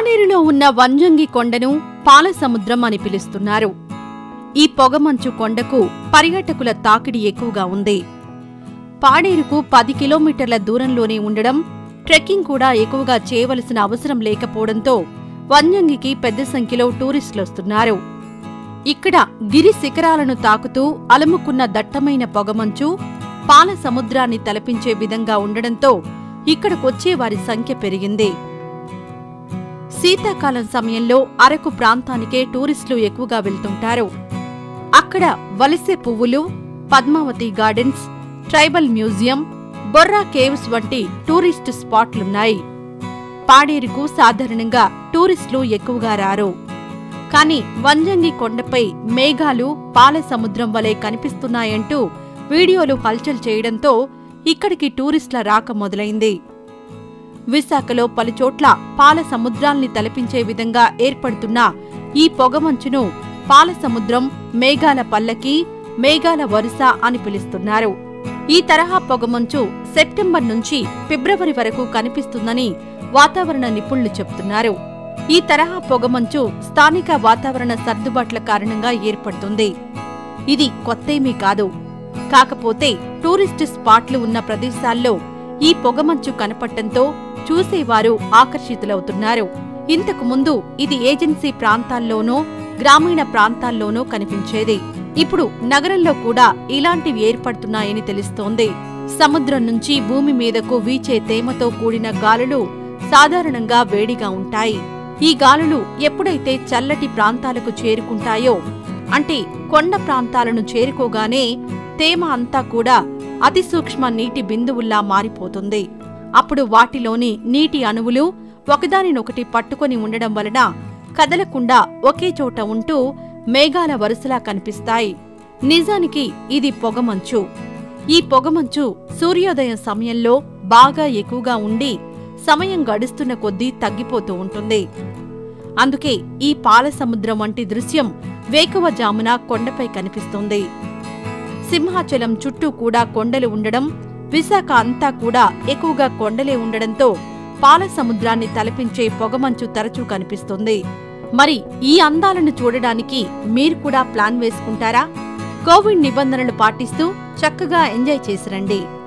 పాడేరులో ఉన్న వంజంగి కొండను పాలసముద్రం అని పిలుస్తున్నారు ఈ పొగమంచు కొండకు పర్యాటకుల తాకిడి ఎక్కువగా ఉంది పాడేరుకు పది కిలోమీటర్ల దూరంలోనే ఉండడం ట్రెక్కింగ్ కూడా ఎక్కువగా చేయవలసిన అవసరం లేకపోవడంతో వంజంగికి పెద్ద సంఖ్యలో టూరిస్టులొస్తున్నారు ఇక్కడ గిరి శిఖరాలను తాకుతూ అలముకున్న దట్టమైన పొగమంచు పాల సముద్రాన్ని తలపించే విధంగా ఉండడంతో ఇక్కడికొచ్చే వారి సంఖ్య పెరిగింది శీతాకాలం సమయంలో అరకు ప్రాంతానికే టూరిస్టులు ఎక్కువగా వెళ్తుంటారు అక్కడ వలసే పువ్వులు Padmavathi gardens tribal museum Borra caves వంటి టూరిస్టు స్పాట్లున్నాయి పాడేరుకు సాధారణంగా టూరిస్టులు ఎక్కువగా రారు కాని వంజంగి కొండపై మేఘాలు పాల సముద్రం వలె కనిపిస్తున్నాయంటూ వీడియోలు హల్చల్ చేయడంతో ఇక్కడికి టూరిస్టుల రాక మొదలైంది విశాఖలో పలుచోట్ల పాల సముద్రాల్ని తలపించే విధంగా ఏర్పడుతున్న ఈ పొగమంచును పాల సముద్రం మేఘాల పల్లకి మేఘాల వరుస అని పిలుస్తున్నారు ఈ తరహా పొగమంచు సెప్టెంబర్ నుంచి ఫిబ్రవరి వరకు కనిపిస్తుందని వాతావరణ నిపుణులు చెబుతున్నారు ఈ తరహా పొగమంచు స్థానిక వాతావరణ సర్దుబాట్ల కారణంగా ఏర్పడుతుంది ఇది కొత్తేమీ కాదు కాకపోతే టూరిస్టు స్పాట్లు ఉన్న ప్రదేశాల్లో ఈ పొగమంచు కనపడటంతో చూసేవారు ఆకర్షితులవుతున్నారు ఇంతకు ముందు ఇది ఏజెన్సీ ప్రాంతాల్లోనో గ్రామీణ ప్రాంతాల్లోనో కనిపించేది ఇప్పుడు నగరంలో కూడా ఇలాంటివి ఏర్పడుతున్నాయని తెలుస్తోంది సముద్రం నుంచి భూమి మీదకు వీచే తేమతో కూడిన గాలులు సాధారణంగా వేడిగా ఉంటాయి ఈ గాలులు ఎప్పుడైతే చల్లటి ప్రాంతాలకు చేరుకుంటాయో అంటే కొండ ప్రాంతాలను చేరుకోగానే తేమ అంతా కూడా అతి సూక్ష్మ నీటి బిందువుల్లా మారిపోతుంది అప్పుడు వాటిలోని నీటి అణువులు ఒకదానినొకటి పట్టుకొని ఉండడం వలన కదలకుండా ఒకే చోట ఉంటూ మేఘాల వరుసలా కనిపిస్తాయి నిజానికి ఇది పొగమంచు ఈ పొగమంచు సూర్యోదయం సమయంలో బాగా ఎక్కువగా ఉండి సమయం గడుస్తున్న కొద్దీ తగ్గిపోతూ ఉంటుంది అందుకే ఈ పాల సముద్రం వంటి దృశ్యం వేకువజామున కొండపై కనిపిస్తుంది సింహాచలం చుట్టూ కూడా కొండలు ఉండడం విశాఖ అంతా కూడా ఎక్కువగా కొండలే ఉండడంతో పాల సముద్రాన్ని తలపించే పొగమంచు తరచూ కనిపిస్తుంది మరి ఈ అందాలను చూడడానికి మీరు కూడా ప్లాన్ వేసుకుంటారా కోవిడ్ నిబంధనలు పాటిస్తూ చక్కగా ఎంజాయ్ చేసిరండి